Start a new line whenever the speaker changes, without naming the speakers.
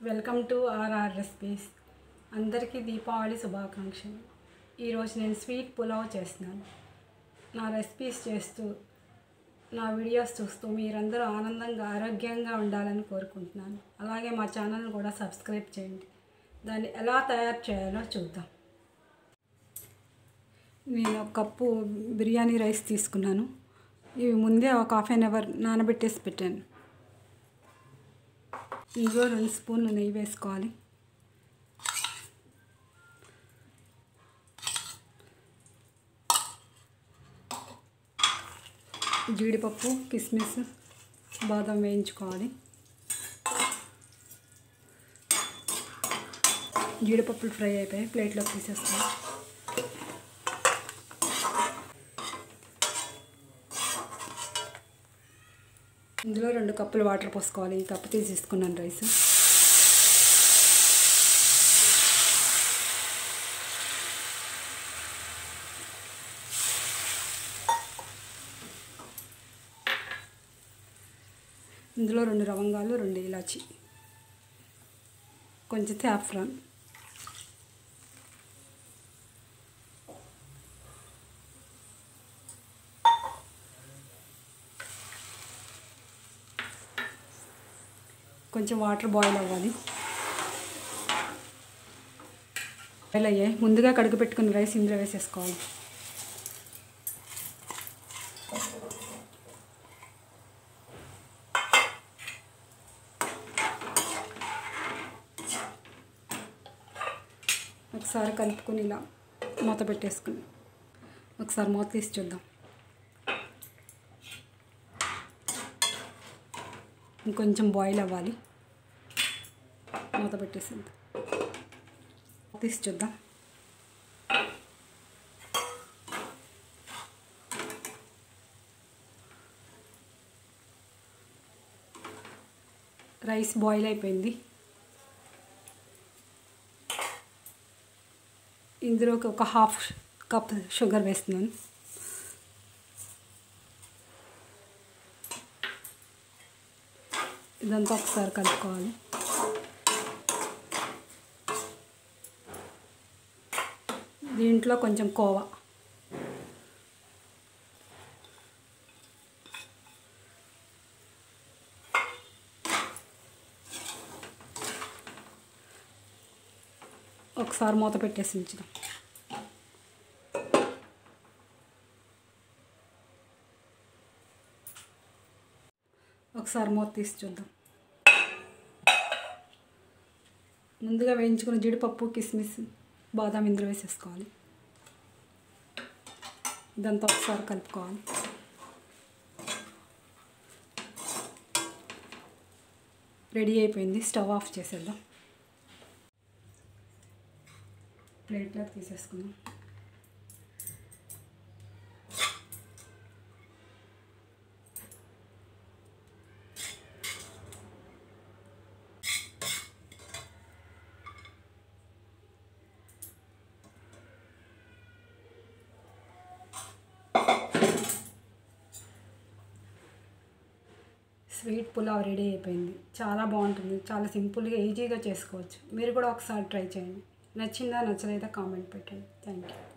welcome to RR recipes అందరికీ దీపావళి శుభాకాంక్షలు ఈరోజు నేను స్వీట్ పులావ్ చేస్తున్నాను నా రెసిపీస్ చేస్తూ నా వీడియోస్ చూస్తూ మీరందరూ ఆనందంగా ఆరోగ్యంగా ఉండాలని కోరుకుంటున్నాను అలాగే మా ఛానల్ కూడా సబ్స్క్రైబ్ చేయండి దాన్ని ఎలా తయారు చేయాలో చూద్దాం నేను ఒక కప్పు బిర్యానీ రైస్ తీసుకున్నాను ఇవి ముందే ఒక హాఫ్ అన్ అవర్ నానబెట్టేసి పెట్టాను ఇందులో రెండు స్పూన్లు నెయ్యి వేసుకోవాలి జీడిపప్పు కిస్మిస్ బాదం వేయించుకోవాలి జీడిపప్పులు ఫ్రై అయిపోయాయి ప్లేట్లోకి తీసేస్తాను ఇందులో రెండు కప్పులు వాటర్ పోసుకోవాలి ఈ కప్పు తీసి తీసుకున్నాను రైస్ ఇందులో రెండు లవంగాలు రెండు ఇలాచి కొంచెం సాఫ్రాన్ కొంచెం వాటర్ బాయిల్ అవ్వాలి బాయిల్ అయ్యాయి ముందుగా కడుగు పెట్టుకుని రైస్ ఇందులో వేసేసుకోవాలి ఒకసారి కలుపుకొని ఇలా మూత పెట్టేసుకుని ఒకసారి మూత తీసి చూద్దాం ఇంకొంచెం బాయిల్ అవ్వాలి మూత పెట్టేసింది తీసి చూద్దాం రైస్ బాయిల్ అయిపోయింది ఇందులోకి ఒక హాఫ్ కప్ షుగర్ వేస్తున్నాను ఇదంతా ఒకసారి కలుపుకోవాలి దీంట్లో కొంచెం కోవా ఒకసారి మూత పెట్టేసి ఉంచుదాం ఒకసారి మూత తీసి చూద్దాం ముందుగా వేయించుకున్న జీడిపప్పు కిస్మిస్ బాదాం ఇందులో వేసేసుకోవాలి ఇదంతా ఒకసారి కలుపుకోవాలి రెడీ అయిపోయింది స్టవ్ ఆఫ్ చేసేద్దాం ప్లేట్లోకి తీసేసుకుందాం స్వీట్ పులావ్ రెడీ అయిపోయింది చాలా బాగుంటుంది చాలా సింపుల్గా ఈజీగా చేసుకోవచ్చు మీరు కూడా ఒకసారి ట్రై చేయండి నచ్చిందా నచ్చలేదా కామెంట్ పెట్టండి థ్యాంక్ యూ